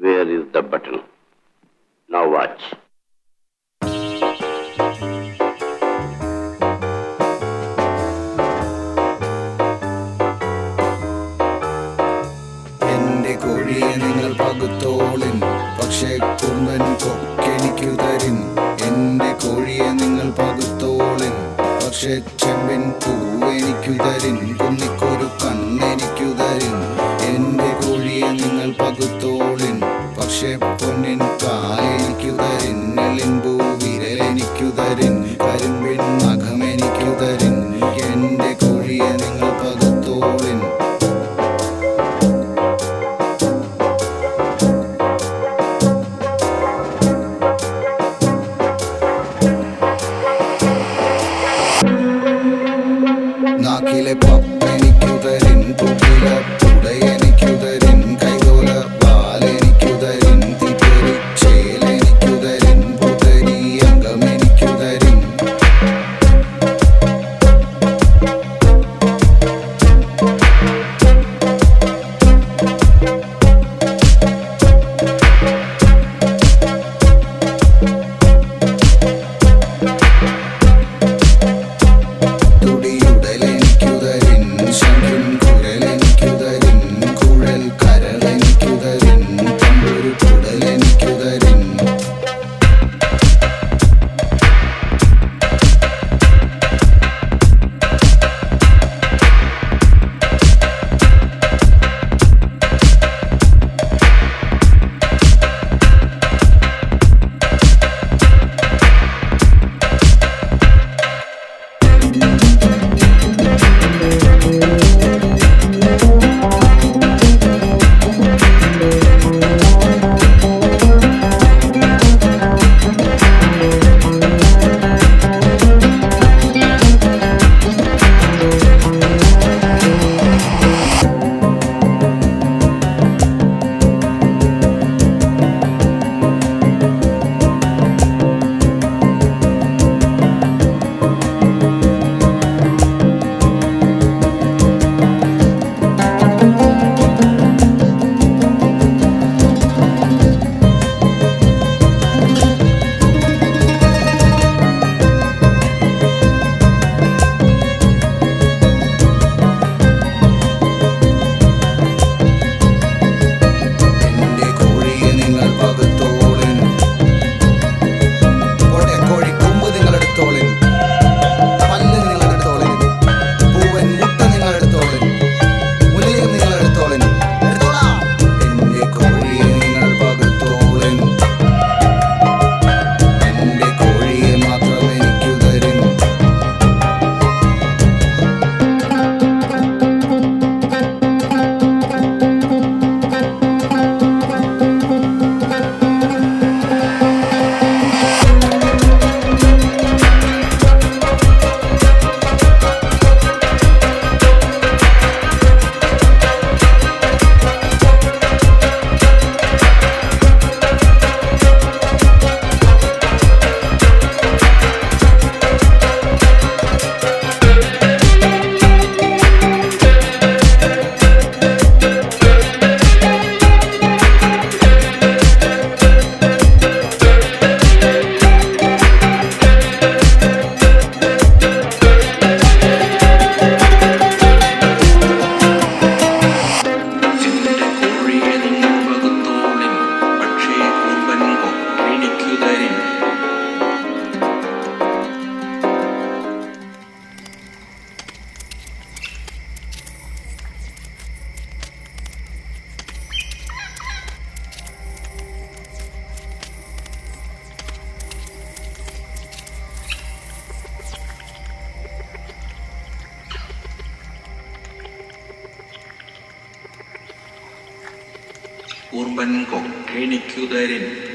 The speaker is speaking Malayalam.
Where is the button? Now watch. എന്റെ കോഴിയെ നിങ്ങൾ പകുത്തോളിൻ പക്ഷേ കുമ്പൻ കൊക്കെനിക്കു തരിൻ എന്റെ കോഴിയെ നിങ്ങൾ പകുത്തോളിൻ പക്ഷേ ചെമ്പിൻ പൂവെനിക്കു തരിൻ കുന്നിക്കൊരു കണ്ണെനിക്കു തരിൻ എന്റെ കോഴിയെ നിങ്ങൾ പകുത്തോളിൻ പക്ഷേ പൊന്നിൻ കാലെനിക്കു തരിൻ എളിമ്പൂ വിരലെനിക്കു തരിൻ കരിമ്പിൻ നഖമെനിക്കു തരിൻ എന്റെ കോഴിയെ നിങ്ങൾ പകുത്തോളിൻ നാക്കിലെ പപ്പെനിക്കു തരിൻ പുകില പുടയെനിക്കു തരിൻ കൈതോല വാലെനിക്കു തരിൻ തിപ്പരി ചേലെനിക്കു തരിൻ പുതരി അംഗമെനിക്കു തരിൻ തുടിയുടലെനിക്കു തരിൻ ശംഖിൻ കുഴലെനിക്കു തരിൻ കുഴൽ കരളെനിക്കു തരിൻ തമ്പുരു കുടലെനിക്കു തരിൻ എന്റെ കോഴിയെ നിങ്ങൾ പകുത്തോളിൻ പോട്ടെ കോഴി കൊമ്പ് നിങ്ങൾ എടുത്തോളിൻ പല്ല് നിങ്ങൾ എടുത്തോളിൻ പൂവൻ മുട്ട നിങ്ങൾ എടുത്തോളിൻ മുലയും നിങ്ങൾ എടുത്തോളിൻ എടുത്തോളാം എന്റെ കോഴിയെ നിങ്ങൾ പകുത്തോളിൻ എന്റെ കോഴിയെ മാത്രം എനിക്കു തരിൻ എന്റെ കോഴിയെ നിങ്ങൾ പകുത്തോളിൻ പക്ഷേ കുമ്പൻ കൊക്കെനിക്കു തരിൻ കൂർമ്പൻ കൊക്കെനിക്കു തരിൻ